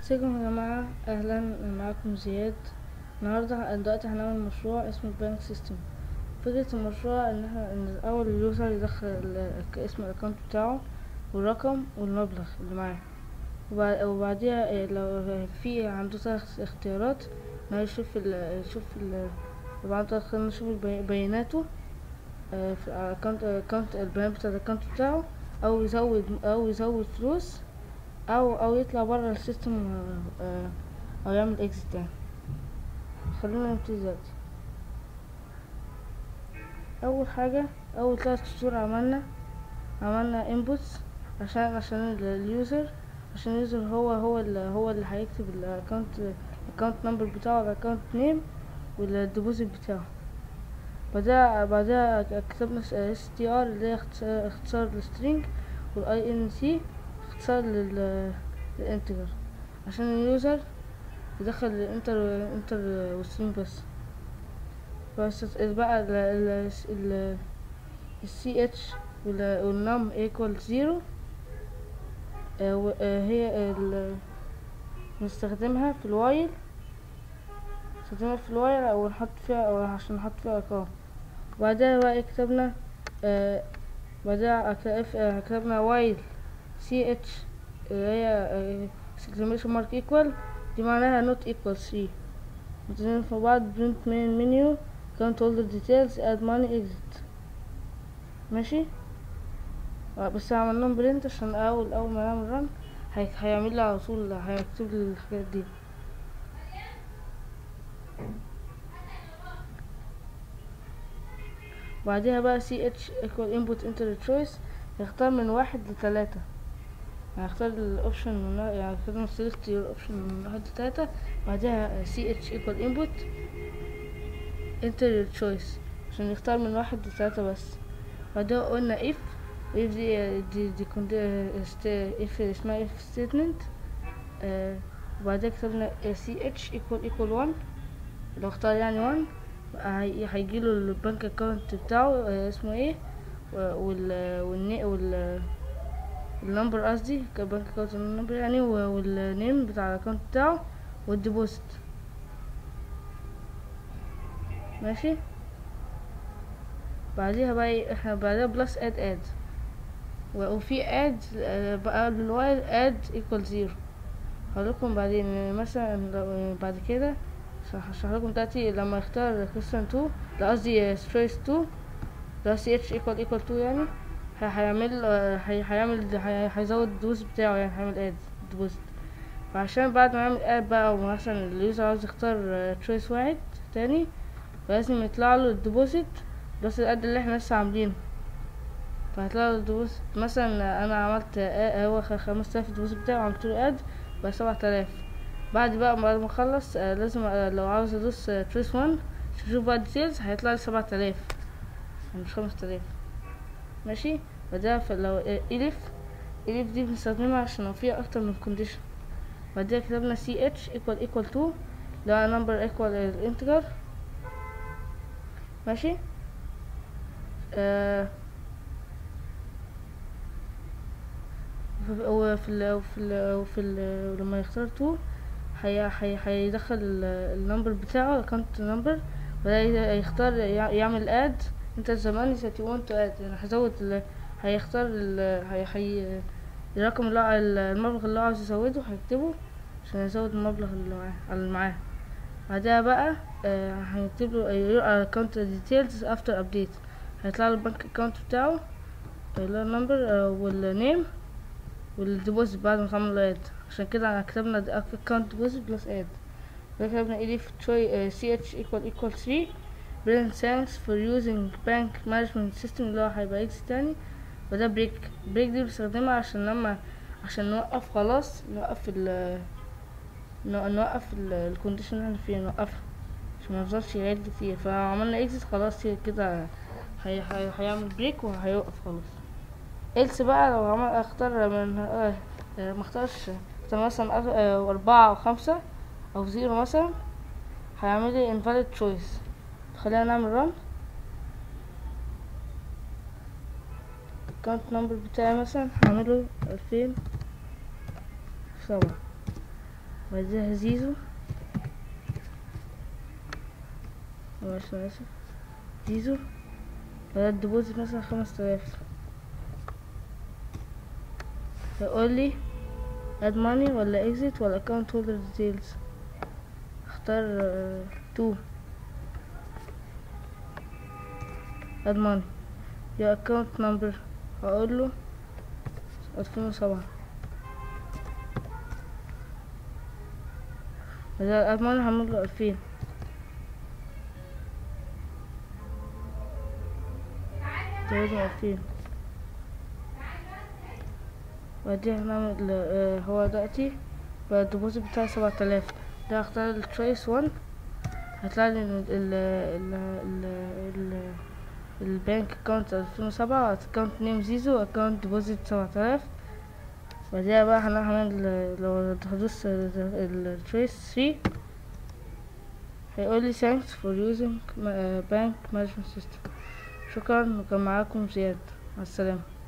ازيكم يا جماعة اهلا معاكم زياد النهاردة دلوقتي هنعمل مشروع اسمه البنك سيستم فكرة المشروع ان احنا ان اول اليوزر يدخل ال- اسم الاكونت بتاعه والرقم والمبلغ اللي معاه وبع- وبعديها إيه لو في عنده ثلاث اختيارات ان هو يشوف ال يشوف ال وبعد كده نشوف البي- بياناته آه، في الاكونت اكونت البيانات بتاع الاكونت بتاعه او يزود او يزود فلوس او او يطلع بره السيستم آه، آه، او يعمل اكزيت يعني خلينا نبتدي دلوقتي اول حاجه اول ثلاث سطور عملنا عملنا انبوتس عشان عشان ال- اليوزر عشان اليوزر هو هو اللي هو اللي هيكتب الاكونت الاكونت نمبر بتاعه الاكونت نيم والديبوزيت بتاعه بعدها بعدها كتبنا اس تي ار اللي هي اختصار اختصار السترينج والاي ان سي اختصار لل للانتجر عشان اليوزر يدخل الانتر انتر والسترينج بس بس بقى ال ال ال السي اتش والنم ايكوال زيرو هي ال نستخدمها في الوايل نستخدمها في الوايل او نحط فيها او عشان نحط فيها ارقام وبعدها بقى كتبنا آه بعدها كتب- آه، كتبنا وايل سي اتش اللي هي exclamation mark equal دي معناها not equal 3 متزنين في بعض print main menu count all the details add money exit ماشي آه، بس عملناهم برنت عشان اول اول ما نعمل رن هي... هيعمل لي على طول هيكتب لي الحاجات دي بعدها بقى سي اتش equal input enter choice يختار من واحد لتلاتة يعني هختار الاوبشن من يعني كده select your option من واحد لتلاتة بعدها سي اتش equal input enter choice عشان يختار من واحد لتلاتة بس بعدها قلنا if if دي دي دي كنت if اسمها if statement آه وبعدها كتبنا سي اتش equal equal one لو اختار يعني one هي- هيجيله البنك اكونت بتاعه آه، اسمه ايه و- وال والني وال النمبر قصدي كبنك اكونت النمبر يعني و- والنيم بتاع الاكونت بتاعه والديبوزيت ماشي بعديها بقى إيه، احنا بعدها بلس اد اد وفي اد بقى قبل الوايل اد ايكوال زيرو هقولكم بعدين يعني مثلا لو بعد كده هشرح لكم دلوقتي لما يختار كويستشن 2 لا قصدي ستريس 2 ده سي اتش ايكوال ايكوال 2 يعني هي- هيعمل آه، هي- هيعمل هي- هيزود الدوز بتاعه يعني هيعمل اد ديبوزيت فعشان بعد ما يعمل اد بقى ومثلا اليوزر عاوز يختار تشويس واحد تاني فلازم يطلع له الديبوزيت بس الاد اللي احنا لسه عاملينه فهيطلع له الديبوزيت مثلا انا عملت آه، هو خمس تلاف الديبوزيت بتاعه وعملت له اد بقى سبعة آلاف بعد بقى بعد ما اخلص آه، لازم آه، لو عاوز ادوس تريس وان شوف بقى ديتيلز هيطلع لي سبعة آلاف مش خمسة آلاف ماشي بعدها ف- لو الف الف دي بنستخدمها عشان لو فيها اكتر من كونديشن بعدها كتبنا سي اتش ايكوال ايكوال تو ده نمبر ايكوال الانتجر ماشي آه وفي وفي ال وفي ال وفي ال لما يختار تو هي هي هيدخل النمبر بتاعه الاكونت نمبر وده يختار يع- يعمل اد انت زمان that you want to add يعني هزود ال هيختار ال هي هي الرقم اللي هو- المبلغ اللي هو عاوز يزوده هيكتبه عشان يزود المبلغ اللي معاه اللي معاه بعدها بقى آه، هنكتب له your account details after update هيطلع له البنك account بتاعه اللي هو النمبر والنيم والديبوزيت بعد ما تعمل له اد عشان كده كتبنا account deposit plus add كتبنا elif choice ch equal equal 3 Brilliant thanks for using bank management system اللي هو هيبقى اكس تاني وده بريك بريك دي بنستخدمها عشان لما عشان نوقف خلاص نوقف ال نو- نوقف الكونديشن اللي احنا فيها نوقفها عشان ما يفضلش يعد كتير فعملنا اكزيت خلاص هي كده هي هي هيعمل بريك وهيوقف خلاص إلس بقى لو عمل اختار من آه آه، ما اختارش اختار مثلا أر- آه، أربعة أو خمسة أو زيرو مثلا هيعمل لي invalid choice خلينا نعمل run account number بتاعي مثلا هعمله ألفين سبعة بعدها زيزو معلش أنا آسف زيزو بعدها الديبوزيت مثلا خمس آلاف هيقول لي add money ولا exit ولا account holder details اختار آه، two add money your account number هقول له ألفين وسبعة إذا add money هعمل له ألفين تقريبا ألفين بعدين هنعمل آه، هو دلوقتي بقى الديبوزيت بتاعي سبعة آلاف ده هختار التشويس وان هيطلع لي ال ال ال ال ال البنك اكونت ألفين وسبعة اكونت نيم زيزو اكونت ديبوزيت سبعة آلاف بعدها بقى هنعمل لو هدوس التريس 3 هيقول لي thanks for using bank management system شكرا وكان معاكم زياد مع السلامة